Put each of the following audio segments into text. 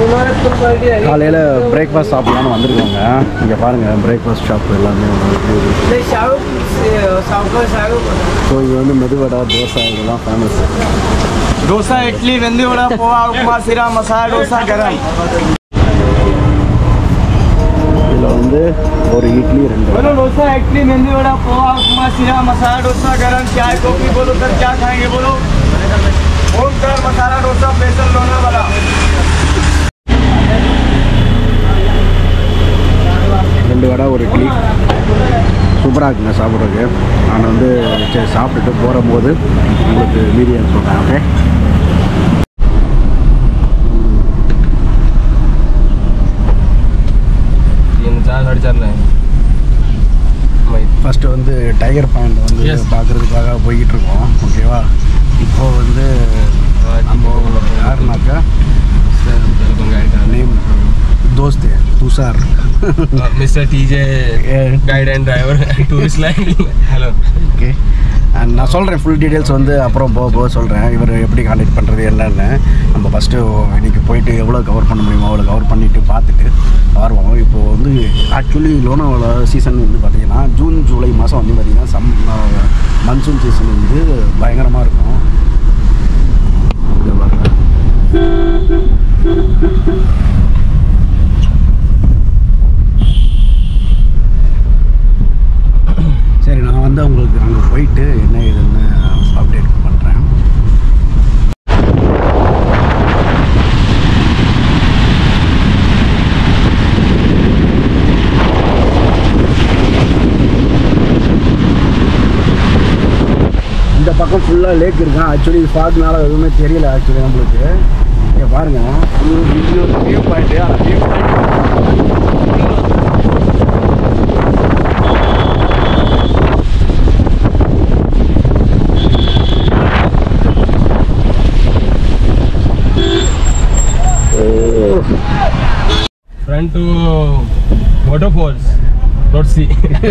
காலையில் பிரேக்ஃபாஸ்ட் சாப்பிட்லான்னு வந்திருக்கோங்க இங்கே பாருங்கள் பிரேக்ஃபாஸ்ட் ஷாப் எல்லாமே ஸோ இங்கே வந்து மெதுவடை தோசை இதெல்லாம் ஃபேமஸ் डोसा इडली वेंदी वड़ा पोहा उपमा सिरा मसाला डोसा गरम இதில் வந்து ஒரு இட்லி ரெண்டு बोलो डोसा इडली मेहंदी वड़ा पोहा उपमा सिरा मसाला डोसा गरम चाय कॉफी बोलो सर क्या खाएंगे बोलो ओमकार मसाला डोसा स्पेशल लोना वाला ரெண்டு வடை ஒரு இட்லி சூப்பராக இருக்குங்க சாப்பிட்றதுக்கு நான் வந்து சரி சாப்பிட்டுட்டு போகும்போது உங்களுக்கு மீடியம் சொல்கிறேன் ஓகே तीन चार साढ़े चार लाए ஃபஸ்ட்டு வந்து டைகர் பாயிண்ட் வந்து Yes. பார்க்குறதுக்காக போய்கிட்டு இருக்கோம் ஓகேவா இப்போ வந்து நம்ம யாருனாக்கா நேம் தோஸ்து Tushar mister TJ guide and driver tourist line hello okay and நான் சொல்கிறேன் ஃபுல் டீட்டெயில்ஸ் வந்து அப்புறம் போக போக சொல்கிறேன் இவர் எப்படி காண்டாக்ட் பண்ணுறது என்னன்னு நம்ம ஃபஸ்ட்டு இன்னைக்கு போயிட்டு எவ்வளோ கவர் பண்ண முடியுமோ அவ்வளோ கவர் பண்ணிவிட்டு பார்த்துட்டு வருவோம் இப்போது வந்து ஆக்சுவலி லோனாவளா சீசன் வந்து பார்த்திங்கன்னா ஜூன் ஜூலை மாதம் வந்து பார்த்திங்கன்னா சம் மன்சூன் சீசன் வந்து பயங்கரமாக இருக்கும் இங்க பாருங்க. சரி நான் வந்து உங்களுக்கு அங்கே போயிட்டு என்ன ஏதுன்னு அப்டேட் பண்ணுறேன் இந்த பக்கம் ஃபுல்லாக லேக் இருக்கா ஆக்சுவலி ஃபாக்னால எதுவுமே தெரியல ஆக்சுவலி நம்மளுக்கு இங்கே பாருங்கள் ஃபுல் வியூ வியூ பாயிண்ட்டு அந்த view front to waterfalls not sea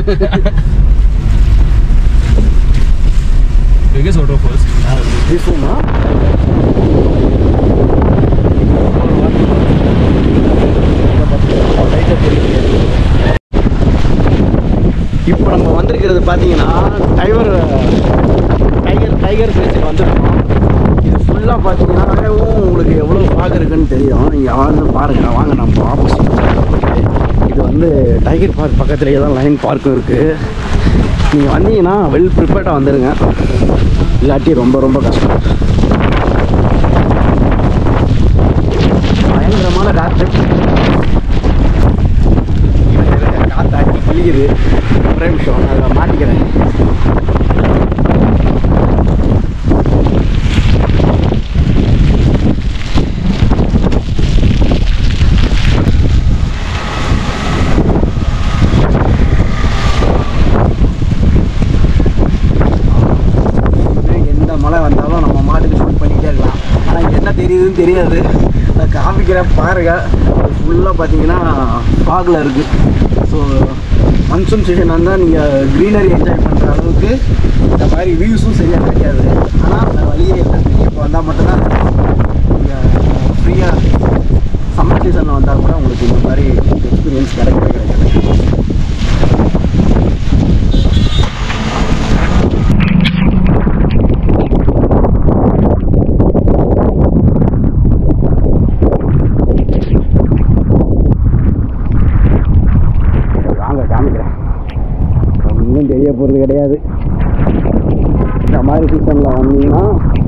biggest waterfalls This one, huh? இப்போ நம்ம வந்திருக்கிறது பார்த்தீங்கன்னா டைவர் டைகர் டைகர் பிளேஸுக்கு வந்திருக்கோம் இது ஃபுல்லாக பார்த்தீங்கன்னா உங்களுக்கு எவ்வளோ ஃபாக் இருக்குன்னு தெரியும் நீங்கள் வந்து பாருங்கள் வாங்க நம்ம ஆப்போசிட் இது வந்து டைகர் பார்க் பக்கத்துலேயே தான் லைன் பார்க்கும் இருக்குது நீங்கள் வந்தீங்கன்னா வெல் ப்ரிப்பேர்டாக வந்துடுங்க இல்லாட்டி ரொம்ப ரொம்ப கஷ்டம் பயங்கரமான காற்று காற்று அடி கிளிக்குது ஒரே நிமிஷம் நான் அதில் மாட்டிக்கிறேன் எந்த மழை வந்தாலும் நம்ம மாட்டுக்கு ஷூட் பண்ணிக்கிட்டே இருக்கலாம் ஆனால் இங்க என்ன தெரியுதுன்னு தெரியாது அதை காமிக்கிறேன் பாருங்க ஃபுல்லாக பார்த்தீங்கன்னா ஃபாகில் இருக்குது ஸோ மன்சூன் சீசன் வந்தால் நீங்கள் க்ரீனரி என்ஜாய் பண்ணுற அளவுக்கு இந்த மாதிரி வியூஸும் சரியாக கிடைக்காது ஆனால் அந்த வழியே இல்லை இப்போ வந்தால் மட்டும்தான் நீங்கள் ஃப்ரீயாக சம்மர் சீசனில் வந்தால் கூட உங்களுக்கு இந்த மாதிரி எக்ஸ்பீரியன்ஸ் கிடைக்கவே கிடைக்காது வாங்க காமிக்கிறேன் ஒன்றும் தெரிய போகிறது கிடையாது இந்த மாதிரி சீசனில் வந்தீங்கன்னா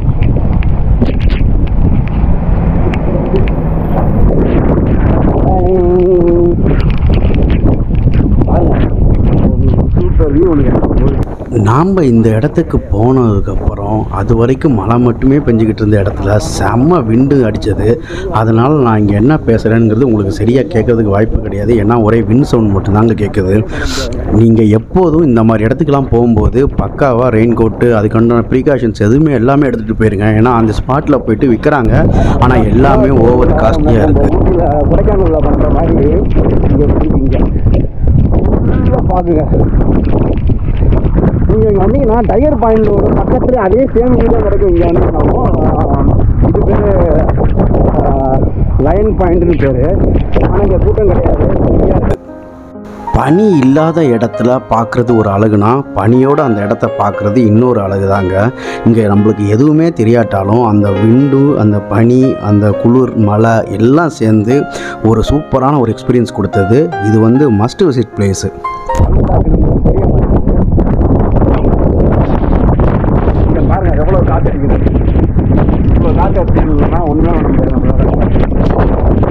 சூப்பர் வியூ நாம் இந்த இடத்துக்கு போனதுக்கப்புறம் அது வரைக்கும் மழை மட்டுமே பெஞ்சிக்கிட்டு இருந்த இடத்துல செம்ம விண்டு அடித்தது அதனால் நான் இங்கே என்ன பேசுகிறேங்கிறது உங்களுக்கு சரியாக கேட்கறதுக்கு வாய்ப்பு கிடையாது ஏன்னா ஒரே வின் சவுண்ட் மட்டும்தாங்க கேட்குது நீங்கள் எப்போதும் இந்த மாதிரி இடத்துக்குலாம் போகும்போது பக்காவாக ரெயின் கோட்டு அதுக்கான ப்ரீகாஷன்ஸ் எதுவுமே எல்லாமே எடுத்துகிட்டு போயிருங்க ஏன்னா அந்த ஸ்பாட்டில் போயிட்டு விற்கிறாங்க ஆனால் எல்லாமே ஓவர் காஸ்ட்லியாக இருக்குது கொடைக்கானலில் பண்ணுற மாதிரி இங்கே இங்கே பார்க்குங்க நீங்கள் இங்கே வந்தீங்கன்னா டயர் பாயிண்டோட பக்கத்துல அதே சேம் வீடு தான் கிடைக்கும் இங்கே வந்து நம்ம இது பேர் லைன் பாயிண்ட்னு பேர் ஆனால் இங்கே கூட்டம் கிடையாது ஃப்ரீயாக இருக்கு பனி இல்லாத இடத்துல பார்க்குறது ஒரு அழகுனா பனியோட அந்த இடத்த பார்க்குறது இன்னொரு அழகு தாங்க இங்கே நம்மளுக்கு எதுவுமே தெரியாட்டாலும் அந்த விண்டு அந்த பனி அந்த குளிர் மழை எல்லாம் சேர்ந்து ஒரு சூப்பரான ஒரு எக்ஸ்பீரியன்ஸ் கொடுத்தது இது வந்து மஸ்ட் விசிட் பிளேஸு பாருங்க எவ்வளோ காற்று அடிக்குது இவ்வளோ காற்று அடிக்கிறதுனா ஒன்றுமே பண்ண முடியாது நம்மளால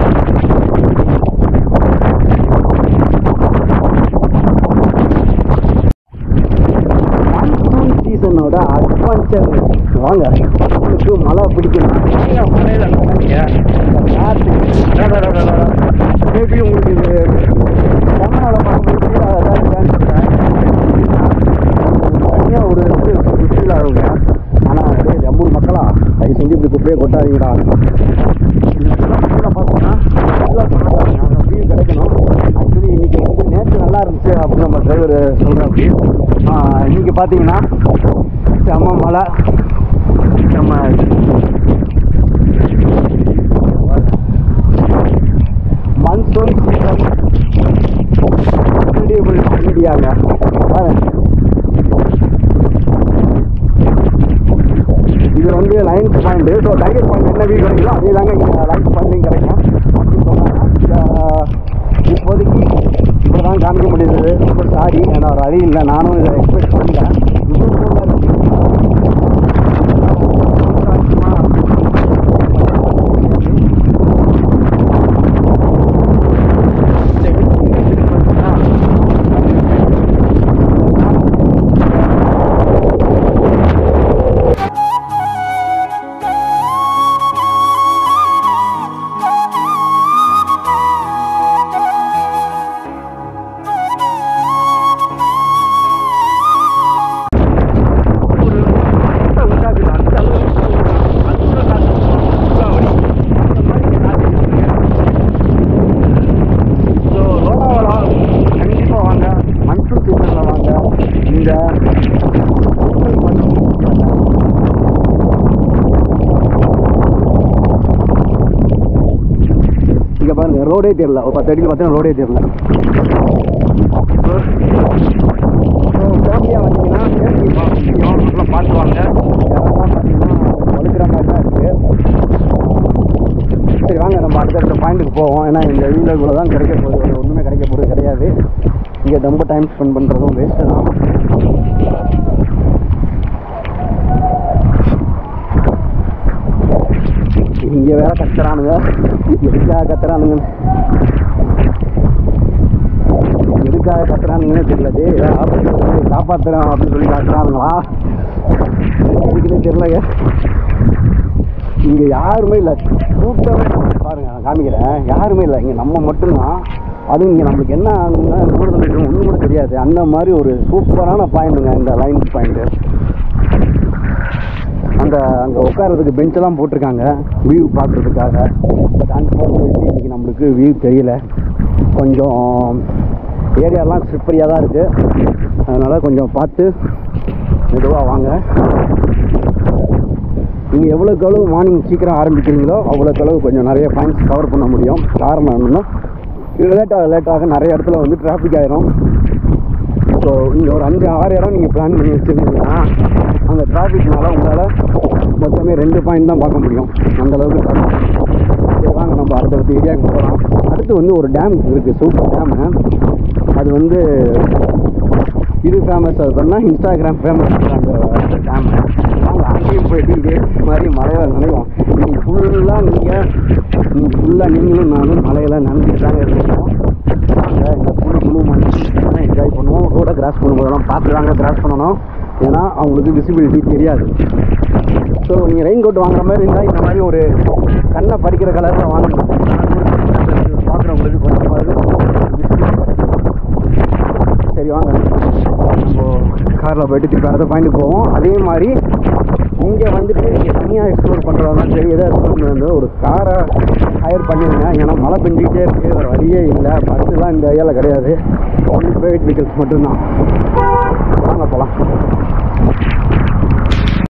மான்சூன் சீசனோட அட்வான்ச்சர் வாங்க உங்களுக்கு மழை பிடிக்கணும் நிறைய மழையில் நனைங்க. இந்த காற்று மேபி உங்களுக்கு இது கேமராவில் பார்க்கும்போது அதான் கேன்சர் தனியாக ஒரு இது ஃபீல் ஆகுங்க ஆனால் அதே ஜம்மூர் மக்களா தயவு செஞ்சு இப்படி குப்பையை கொட்டாதீங்கடா பார்த்தோம்னா வியூ கிடைக்கணும் ஆக்சுவலி இன்னைக்கு வந்து நேற்று நல்லா இருந்துச்சு அப்படின்னு நம்ம டிரைவர் சொல்கிறோம் அப்படி இன்னைக்கு பார்த்தீங்கன்னா செம்ம மழை செம்ம மன்சூன் சீசன் இன்க்ரெடிபிள் மீடியாங்க பாருங்க இது வந்து lions point so tiger point என்ன வியூ கிடைக்குதோ அதே தாங்க இங்கே லைன்ஸ் பாயிண்ட்லையும் கிடைக்கும் அப்படின்னு சொன்னாங்க ஆஹ் இப்போதைக்கு இப்போ தான் காமிக்க முடியுது ரொம்ப சாரி ஏன்னா ஒரு அறிவு இல்லை நானும் இதை எக்ஸ்பெக்ட் பண்ணிட்டேன் ஸோ லோனாவலா கண்டிப்பாக வாங்க மன்சூன் சீசனில் வாங்க இந்த இங்கே பாருங்க ரோடே தெரியல ஒரு பத்து அடிக்கு பார்த்தீங்கன்னா ரோடே தெரியல ஸோ ஃபேமிலியாக வந்தீங்கன்னா சேஃப்டி பார்த்து பார்த்து வாங்க இதெல்லாம் பார்த்தீங்கன்னா வலுக்கிற மாதிரி தான் இருக்குது சரி வாங்க நம்ம அடுத்தடுத்த பாயிண்ட்டுக்கு போவோம் ஏன்னா இந்த வீடியோ இவ்வளோ தான் கிடைக்க போகுது வேறு ஒன்றுமே கிடைக்க போகிறது கிடையாது இங்கே ரொம்ப டைம் ஸ்பெண்ட் பண்ணுறதும் வேஸ்ட்டு தான் இங்கே வேற கத்துறானுங்க எதுக்காக கத்துறானுங்க எதுக்காக கத்துறானுங்கன்னே தெரியல டேய் ஏதாவது ஆபத்து வந்து காப்பாத்துறோம் அப்படின்னு சொல்லி கத்துறானுங்களா எதுக்குன்னே தெரியலங்க இங்கே யாருமே இல்லை கூட்டமே பாருங்க நான் காமிக்கிறேன் யாருமே இல்லை இங்கே நம்ம மட்டும்தான் அதுவும் இங்கே நம்மளுக்கு என்ன ஆகுதுன்னா நூறு லிட்டர் ஒன்றும் கூட தெரியாது அந்த மாதிரி ஒரு சூப்பரான பாயிண்ட்டுங்க இந்த லைன் பாயிண்ட்டு அந்த அங்கே உட்கார்றதுக்கு பெஞ்செல்லாம் போட்டிருக்காங்க வியூ பார்க்குறதுக்காக பட் அங்கே போயிட்டு இன்றைக்கி நம்மளுக்கு வியூ தெரியல கொஞ்சம் ஏரியாலாம் ஸ்லிப்பரியாக தான் இருக்குது அதனால் கொஞ்சம் பார்த்து மெதுவாக வாங்க நீங்கள் எவ்வளோக்கு எவ்வளோ மார்னிங் சீக்கிரம் ஆரம்பிக்கிறீங்களோ அவ்வளோக்கு அளவு கொஞ்சம் நிறைய பாயிண்ட்ஸ் கவர் பண்ண முடியும் காரணம் என்னன்னா லேட்டாக லேட்டாக நிறைய இடத்துல வந்து டிராஃபிக் ஆயிரும் ஸோ இங்கே ஒரு அஞ்சு ஆறு இடம் நீங்கள் பிளான் பண்ணி வச்சுருந்தீங்கன்னா அந்த டிராஃபிக்னால உங்களால் மொத்தமே ரெண்டு பாயிண்ட் தான் பார்க்க முடியும் அந்த அளவுக்கு traffic. சரி வாங்க நம்ம அடுத்தடுத்த ஏரியாவுக்கு போகலாம் அடுத்து வந்து ஒரு டேம் இருக்குது சூப்பர் டேமு அது வந்து இது ஃபேமஸ் அது பண்ணால் இன்ஸ்டாகிராம் ஃபேமஸ் அந்த டேம் வாங்க அங்கேயும் போயிட்டு இதே மாதிரி மலையில் நினைவோம் இன்னைக்கு ஃபுல்லாக நீங்கள் நீங்கள் ஃபுல்லாக நீங்களும் நானும் மலையில் நனைஞ்சிட்டு தாங்க இருக்கோம் வாங்க இந்த குழு குழு மணி என்ஜாய் பண்ணுவோம் ரோடை கிராஸ் பண்ணும்போதெல்லாம் பார்த்து தாங்க கிராஸ் பண்ணணும் ஏன்னா அவங்களுக்கு விசிபிலிட்டி தெரியாது ஸோ நீங்கள் ரெயின் கோட் வாங்குற மாதிரி இருந்தால் இந்த மாதிரி ஒரு கண்ணை பறிக்கிற கலரில் வாங்கணும் பார்க்குறவங்களுக்கு கொஞ்சமாவது சரி வாங்க நம்ம காரில் போயிட்டு திருப்பி அடுத்த பாயிண்ட்டுக்கு போவோம் அதே மாதிரி இங்கே வந்துட்டு இங்கே தனியாக எக்ஸ்ப்ளோர் பண்ணுறதா சரி எதாவது எக்ஸ்ப்ளோர் பண்ணுறது ஒரு காரை ஹையர் பண்ணிடுங்க ஏன்னா மழை பெஞ்சிக்கிட்டே இருக்குது வேறு வழியே இல்லை பஸ்ஸுலாம் இந்த ஏரியாவில் கிடையாது ஒன்லி ப்ரைவேட் வெஹிக்கிள்ஸ் மட்டும்தான் வாங்க போகலாம்